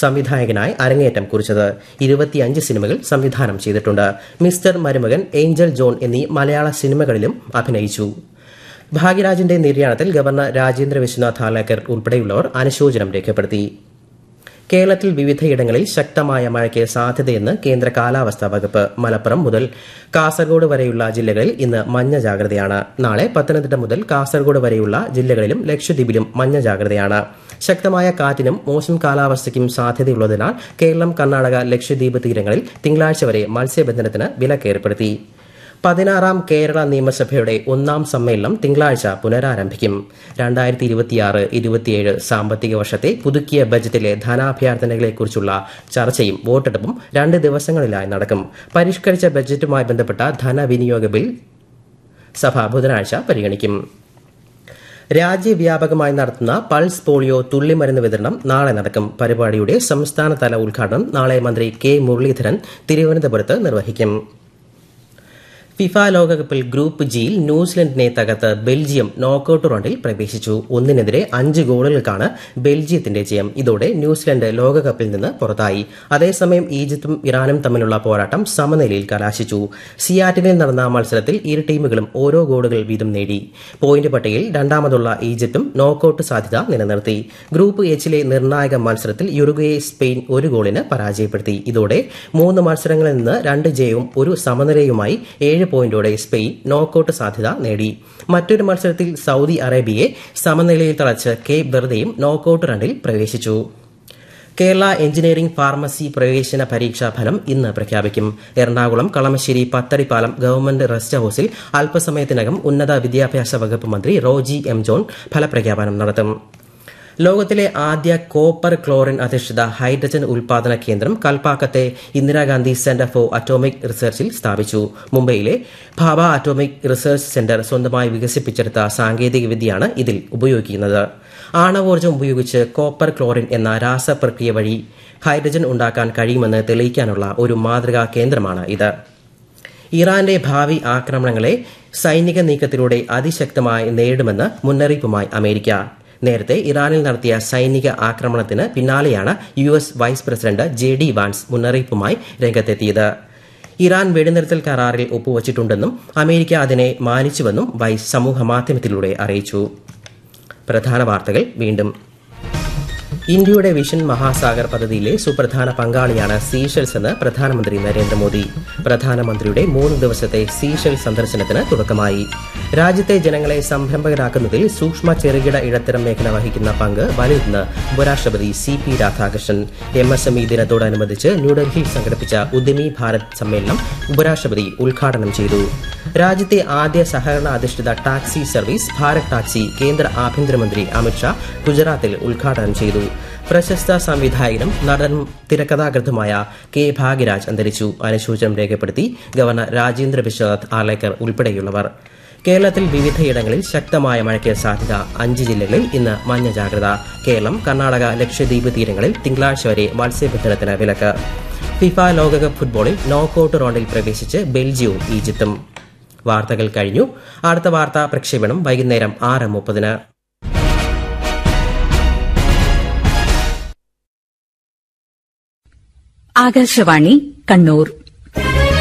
സംവിധായകനായി അരങ്ങേറ്റം കുറിച്ചത് ഇരുപത്തിയഞ്ച് സിനിമകൾ സംവിധാനം ചെയ്തിട്ടുണ്ട് മിസ്റ്റർ മരുമകൻ ഏഞ്ചൽ ജോൺ എന്നീ മലയാള സിനിമകളിലും അഭിനയിച്ചു ഭാഗ്യരാജിന്റെ നിര്യാണത്തിൽ ഗവർണർ രാജേന്ദ്ര വിശ്വനാഥ് ഹാലേക്കർ ഉൾപ്പെടെയുള്ളവർ അനുശോചനം രേഖപ്പെടുത്തി കേരളത്തിൽ വിവിധയിടങ്ങളിൽ ശക്തമായ മഴയ്ക്ക് സാധ്യതയെന്ന് കേന്ദ്ര കാലാവസ്ഥാ വകുപ്പ് മലപ്പുറം മുതൽ കാസർഗോഡ് വരെയുള്ള ജില്ലകളിൽ ഇന്ന് മഞ്ഞ ജാഗ്രതയാണ് നാളെ പത്തനംതിട്ട മുതൽ കാസർഗോഡ് വരെയുള്ള ജില്ലകളിലും ലക്ഷദ്വീപിലും മഞ്ഞ ജാഗ്രതയാണ് ശക്തമായ കാറ്റിനും മോശം കാലാവസ്ഥയ്ക്കും സാധ്യതയുള്ളതിനാൽ കേരളം കർണാടക ലക്ഷദ്വീപ് തീരങ്ങളിൽ തിങ്കളാഴ്ച വരെ മത്സ്യബന്ധനത്തിന് വിലക്കേർപ്പെടുത്തി പതിനാറാം കേരള നിയമസഭയുടെ ഒന്നാം സമ്മേളനം തിങ്കളാഴ്ച പുനരാരംഭിക്കും രണ്ടായിരത്തി ഇരുപത്തിയാറ് ഇരുപത്തിയേഴ് സാമ്പത്തിക വർഷത്തെ പുതുക്കിയ ബജറ്റിലെ ധനാഭ്യർത്ഥനകളെക്കുറിച്ചുള്ള ചർച്ചയും വോട്ടെടുപ്പും രണ്ട് ദിവസങ്ങളിലായി നടക്കും പരിഷ്കരിച്ച ബജറ്റുമായി ബന്ധപ്പെട്ട ധനവിനിയോഗ ബിൽ സഭ ബുധനാഴ്ച പരിഗണിക്കും രാജ്യവ്യാപകമായി നടത്തുന്ന പൾസ് പോളിയോ തുള്ളിമരുന്ന് വിതരണം നാളെ നടക്കും പരിപാടിയുടെ സംസ്ഥാനതല ഉദ്ഘാടനം നാളെ മന്ത്രി കെ മുരളീധരൻ തിരുവനന്തപുരത്ത് നിർവഹിക്കും ഫിഫ ലോകകപ്പിൽ ഗ്രൂപ്പ് ജിയിൽ ന്യൂസിലൻഡിനെ തകർത്ത് ബെൽജിയം നോക്കൌട്ട് റൗണ്ടിൽ പ്രവേശിച്ചു ഒന്നിനെതിരെ അഞ്ച് ഗോളുകൾക്കാണ് ബെൽജിയത്തിന്റെ ജയം ഇതോടെ ന്യൂസിലൻഡ് ലോകകപ്പിൽ നിന്ന് പുറത്തായി അതേസമയം ഈജിപ്തും ഇറാനും തമ്മിലുള്ള പോരാട്ടം സമനിലയിൽ കലാശിച്ചു സിയാറ്റിനിൽ നടന്ന മത്സരത്തിൽ ഇരു ടീമുകളും ഓരോ ഗോളുകൾ വീതം നേടി പോയിന്റ് പട്ടികയിൽ രണ്ടാമതുള്ള ഈജിപ്തും നോക്കൌട്ട് സാധ്യത നിലനിർത്തി ഗ്രൂപ്പ് എച്ചിലെ നിർണായക മത്സരത്തിൽ യുറുഗയെ സ്പെയിൻ ഒരു ഗോളിന് പരാജയപ്പെടുത്തി ഇതോടെ മൂന്ന് മത്സരങ്ങളിൽ നിന്ന് രണ്ട് ജയവും ഒരു സമനിലയുമായി ഏഴ് പോയിന്റോടെ സ്പെയിൻ നോക്കൌട്ട് സാധ്യത നേടി മറ്റൊരു മത്സരത്തിൽ സൌദി അറേബ്യയെ സമനിലയിൽ തളച്ച് കേപ്പ് വെറുതെയും നോക്കൌട്ട് റണ്ണിൽ പ്രവേശിച്ചു കേരള എഞ്ചിനീയറിംഗ് ഫാർമസി പ്രവേശന പരീക്ഷാ ഫലം ഇന്ന് പ്രഖ്യാപിക്കും എറണാകുളം കളമശ്ശേരി പത്തടിപ്പാലം ഗവൺമെന്റ് റെസ്റ്റ് ഹൌസിൽ അല്പസമയത്തിനകം ഉന്നത വിദ്യാഭ്യാസ വകുപ്പ് മന്ത്രി റോജി എം ജോൺ ഫലപ്രഖ്യാപനം നടത്തും ലോകത്തിലെ ആദ്യ കോപ്പർ ക്ലോറിൻ അധിഷ്ഠിത ഹൈഡ്രജൻ ഉൽപാദന കേന്ദ്രം കൽപ്പാക്കത്തെ ഇന്ദിരാഗാന്ധി സെന്റർ ഫോർ അറ്റോമിക് റിസർച്ചിൽ സ്ഥാപിച്ചു മുംബൈയിലെ ഭാഭ അറ്റോമിക് റിസർച്ച് സെന്റർ സ്വന്തമായി വികസിപ്പിച്ചെടുത്ത സാങ്കേതികവിദ്യയാണ് ഇതിൽ ഉപയോഗിക്കുന്നത് ആണവോർജ്ജം ഉപയോഗിച്ച് കോപ്പർ ക്ലോറിൻ എന്ന രാസപ്രക്രിയ വഴി ഹൈഡ്രജൻ ഉണ്ടാക്കാൻ കഴിയുമെന്ന് തെളിയിക്കാനുള്ള ഒരു മാതൃകാ കേന്ദ്രമാണ് ഇത് ഇറാന്റെ ഭാവി ആക്രമണങ്ങളെ സൈനിക നീക്കത്തിലൂടെ അതിശക്തമായി നേരിടുമെന്ന് മുന്നറിയിപ്പുമായി അമേരിക്ക നേരത്തെ ഇറാനിൽ നടത്തിയ സൈനിക ആക്രമണത്തിന് പിന്നാലെയാണ് U S vice president J D Vance മുന്നറിയിപ്പുമായി രംഗത്തെത്തിയത് ഇറാൻ വെടിനിർത്തൽ കരാറിൽ ഒപ്പുവച്ചിട്ടുണ്ടെന്നും അമേരിക്ക അതിനെ മാനിച്ചുവെന്നും വൈസ് സമൂഹമാധ്യമത്തിലൂടെ അറിയിച്ചു പ്രധാന വാർത്തകൾ വീണ്ടും ഇന്ത്യയുടെ വിഷൻ മഹാസാഗർ പദ്ധതിയിലെ സുപ്രധാന പങ്കാളിയാണ് സീഷെൽസ് എന്ന് പ്രധാനമന്ത്രി നരേന്ദ്രമോദി പ്രധാനമന്ത്രിയുടെ മൂന്ന് ദിവസത്തെ സീഷെൽ സന്ദർശനത്തിന് തുടക്കമായി രാജ്യത്തെ ജനങ്ങളെ സംരംഭകരാക്കുന്നതിൽ സൂക്ഷ്മ ചെറുകിട ഇടത്തരം മേഖല വഹിക്കുന്ന പങ്ക് വലുതെന്ന് ഉപരാഷ്ട്രപതി C P Radhakrishnan M S M E ദിനത്തോടനുബന്ധിച്ച് ന്യൂഡൽഹിയിൽ സംഘടിപ്പിച്ച ഉദ്യമി ഭാരത് സമ്മേളനം ഉപരാഷ്ട്രപതി ഉദ്ഘാടനം ചെയ്തു രാജ്യത്തെ ആദ്യ സഹകരണ അധിഷ്ഠിത ടാക്സി സർവീസ് ഭാരത് ടാക്സി കേന്ദ്ര ആഭ്യന്തരമന്ത്രി അമിത്ഷാ ഗുജറാത്തിൽ ഉദ്ഘാടനം ചെയ്തു പ്രശസ്ത സംവിധായകനും നടനും തിരക്കഥാകൃത്തുമായ കെ ഭാഗ്യരാജ് അന്തരിച്ചു അനുശോചനം രേഖപ്പെടുത്തി ഗവർണർ രാജേന്ദ്ര വിശ്വനാഥ് ആലേക്കർ ഉൾപ്പെടെയുള്ളവർ കേരളത്തിൽ വിവിധയിടങ്ങളിൽ ശക്തമായ മഴയ്ക്ക് സാധ്യത അഞ്ച് ജില്ലകളിൽ ഇന്ന് മഞ്ഞ ജാഗ്രത കേരളം കർണാടക ലക്ഷദ്വീപ് തീരങ്ങളിൽ തിങ്കളാഴ്ച വരെ മത്സ്യബന്ധനത്തിന് വിലക്ക് ഫിഫ ലോകകപ്പ് ഫുട്ബോളിൽ നോക്കൌട്ട് റൗണ്ടിൽ പ്രവേശിച്ച് ബെൽജിയവും ഈജിപ്തും വാർത്തകൾ കഴിഞ്ഞു അടുത്ത വാർത്താ പ്രക്ഷേപണം വൈകുന്നേരം ആറ് മുപ്പതിന് ആകാശവാണി കണ്ണൂർ